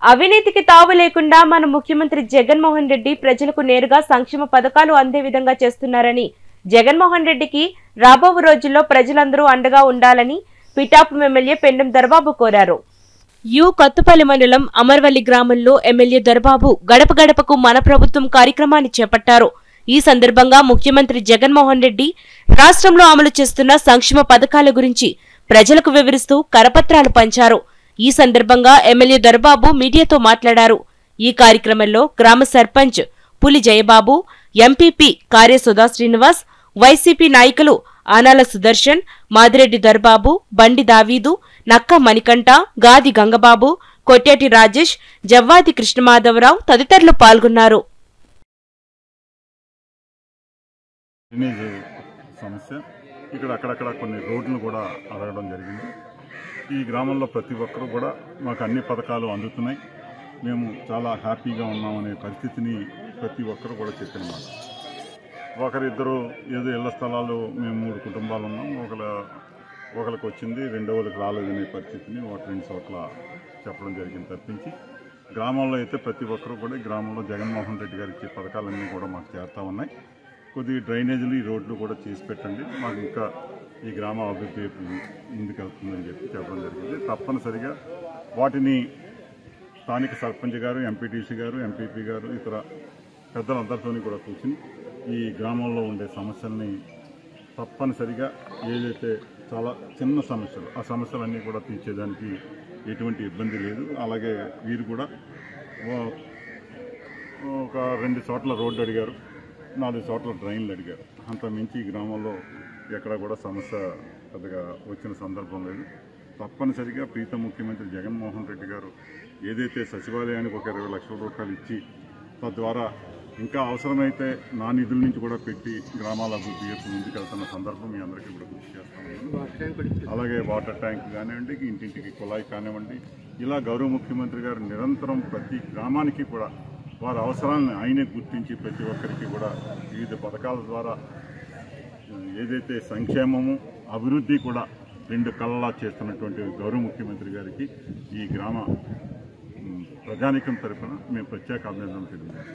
అవినీతికి తావు లేకుండా మన ముఖ్యమంత్రి జగన్మోహన్ రెడ్డి ప్రజలకు నేరుగా సంక్షేమ పథకాలు అందే విధంగా చేస్తున్నారని జగన్మోహన్ రెడ్డికి రాబో రోజుల్లో ప్రజలందరూ అండగా ఉండాలని పిఠాపు ఎమ్మెల్యే పెండెం దర్బాబు కోరారు యు కొత్తపల్లి మండలం అమర్వల్లి గ్రామంలో ఎమ్మెల్యే దర్బాబు గడప గడపకు మన ప్రభుత్వం కార్యక్రమాన్ని చేపట్టారు ఈ సందర్భంగా ముఖ్యమంత్రి జగన్మోహన్ రెడ్డి రాష్ట్రంలో అమలు చేస్తున్న సంక్షేమ పథకాల గురించి ప్రజలకు వివరిస్తూ కరపత్రాలు పంచారు ఈ సందర్భంగా ఎమ్మెల్యే దర్బాబు మీడియాతో మాట్లాడారు ఈ కార్యక్రమంలో గ్రామ సర్పంచ్ పులి జయబాబు ఎంపీపీ కార్య సుధా శ్రీనివాస్ వైసీపీ నాయకులు ఆనాల సుదర్శన్ మాదిరెడ్డి దర్బాబు బండి దావీదు నక్క మణికంఠ గాది గంగబాబు కొట్టేటి రాజేష్ జవ్వాది కృష్ణమాధవరావు తదితరులు పాల్గొన్నారు డ్రైనేజ్ సమస్య ఇక్కడ అక్కడక్కడ కొన్ని రోడ్లు కూడా అడగడం జరిగింది ఈ గ్రామంలో ప్రతి ఒక్కరూ కూడా మాకు అన్ని పథకాలు అందుతున్నాయి మేము చాలా హ్యాపీగా ఉన్నామనే పరిస్థితిని ప్రతి ఒక్కరు కూడా చెప్పినమాట ఒకరిద్దరు ఏదో ఇళ్ల స్థలాలు మేము మూడు కుటుంబాలు ఉన్నాం ఒకళ్ళ ఒకరికి వచ్చింది రెండో వాళ్ళకి రాలేదనే పరిస్థితిని ఒక రెండు చోట్ల చెప్పడం జరిగింది తప్పించి గ్రామంలో అయితే ప్రతి ఒక్కరు కూడా ఈ గ్రామంలో జగన్మోహన్ రెడ్డి గారు ఇచ్చే పథకాలన్నీ కూడా మాకు చేరుతా ఉన్నాయి కొద్దిగా డ్రైనేజీలు ఈ రోడ్లు కూడా చేసి పెట్టండి మాకు ఇంకా ఈ గ్రామ అభివృద్ధి వైపు ముందుకెళ్తుందని చెప్పి చెప్పడం జరిగింది తప్పనిసరిగా వాటిని స్థానిక సర్పంచ్ గారు ఎంపీటీసీ గారు ఎంపీపీ గారు ఇతర పెద్దలందరితో కూడా కూర్చుని ఈ గ్రామంలో ఉండే సమస్యల్ని తప్పనిసరిగా ఏదైతే చాలా చిన్న సమస్యలు ఆ సమస్యలన్నీ కూడా తీర్చేదానికి ఎటువంటి ఇబ్బంది లేదు అలాగే వీరు కూడా ఓ- ఒక రెండు చోట్ల రోడ్డు అడిగారు నాలుగు చోట్ల డ్రైన్లు అడిగారు అంత మించి ఈ గ్రామంలో ఎక్కడ కూడా సమస్య పెద్దగా వచ్చిన సందర్భం లేదు తప్పనిసరిగా ప్రీత ముఖ్యమంత్రి జగన్మోహన్ రెడ్డి గారు ఏదైతే సచివాలయానికి ఒక ఇరవై లక్షల రూపాయలు ఇచ్చి తద్వారా ఇంకా అవసరమైతే నా నిధుల నుంచి కూడా పెట్టి గ్రామాల అభివృద్ధి వైపు ముందుకెళ్తున్న సందర్భం మీ అందరికీ కూడా గుర్తు చేస్తాను అలాగే వాటర్ ట్యాంక్ కానివ్వండి ఇంటింటికి కుళాయి కానివ్వండి ఇలా గౌరవ ముఖ్యమంత్రి గారు నిరంతరం ప్రతి గ్రామానికి కూడా వారి అవసరాలను ఆయనే గుర్తించి ప్రతి ఒక్కరికి కూడా వివిధ పథకాల ద్వారా ఏదైతే సంక్షేమము అభివృద్ధి కూడా రెండు కళ్ళలా చేస్తున్నటువంటి గౌరవ ముఖ్యమంత్రి గారికి ఈ గ్రామ ఉమ్, ప్రజానికం తరఫున మేము ప్రత్యేక అభినందనలు తెలియజేస్తాం